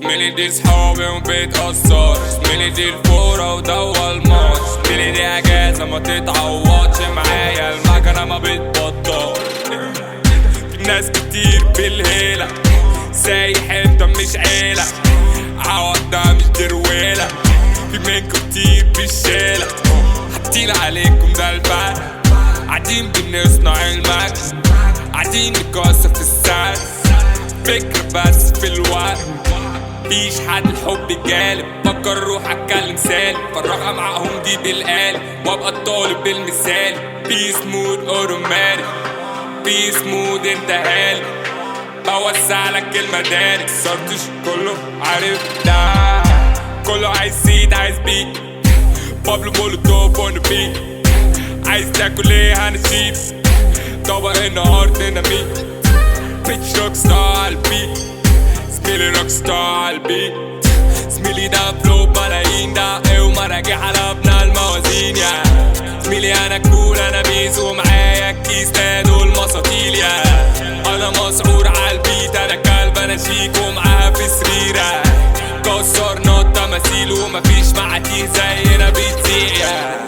زميلي دي صحابي وبيتأثر زميلي دي الفورة وده الماتش زميلي دي اجازة ما تتعوضش معايا المكنة ما بتبطل في ناس كتير بالهيلة سايح انت مش عيلة عوض ده مش درويلة في منكم كتير بالشيلة حاطين عليكم ده البعد قاعدين بنصنع المكس قاعدين نكسر في السعر فكرة بس في الوقت مفيش حد الحب جالب فكر روح اتكلم سالم فرغها معاهم دي بالقالب وابقى الطالب بالمثال بيس مود اوتوماتيك بيس مود انت هالي بوسع لك المدارك صرتش كله عارف ده كله عايز سيد عايز بيت بابلو مولوتوف اون بيت عايز تاكل ايه هنشيف طبق النهارده ديناميت بيتش روك ستار على البيت زميلي روك ستار على البيت زميلي ده فلو بملايين ده ايه ومراجع على ابن الموازين يا زميلي انا كول انا بيز ومعايا الكيس ده دول مساطيل يا انا مسعور على البيت انا كلب انا شيك ومعاها في سريرة كسرنا التماثيل ومفيش معاتيه زينا بتزيع يا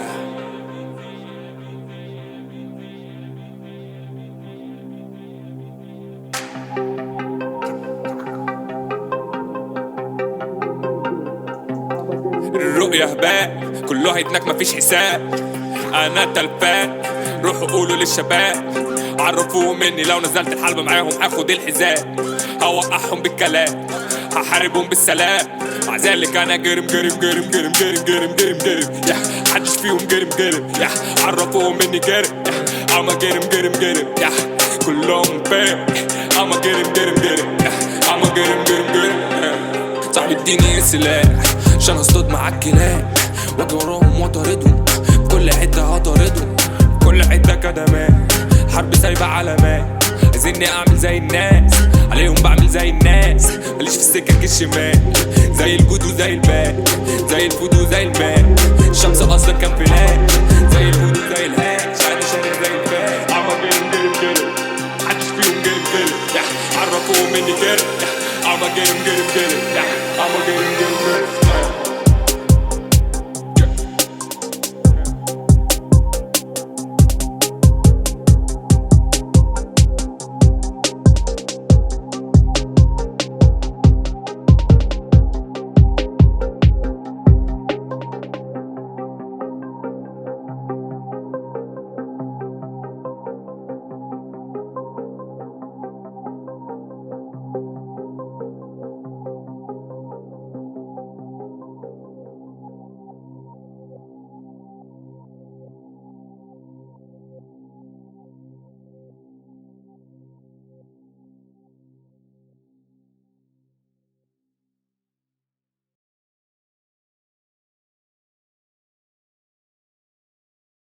الرؤية هباء كله هيتنك مفيش حساب انا تلفان روحوا قولوا للشباب عرفوهم مني لو نزلت الحلبة معاهم هاخد الحذاء هوقعهم بالكلام هحاربهم بالسلام مع ذلك انا جرم جرم جرم جرم جرم جرم جرم جرم يا محدش فيهم جرم جرم يا عرفوهم مني جرم يا اما جرم جرم جرم يا كلهم فاهم اما جرم جرم جرم يا اما جرم جرم جرم يا. صاحبي اديني سلاح عشان اصطاد معاك كلاب واجي وراهم واطاردهم في كل حته هطاردهم في كل حته كدمات حرب سايبه علامات عايزيني اعمل زي الناس عليهم بعمل زي الناس ماليش في السكك الشمال زي الجود وزي الباك زي الفود وزي الماء الشمس اصلا كان فلاك زي الفود وزي الهاك شعري شارع زي الفاك عم جرم جرم جرم محدش فيهم جرم جرم يا عرفوهم مني جرم يا عم جرم جرم جرم يا عم جرم جرم جرم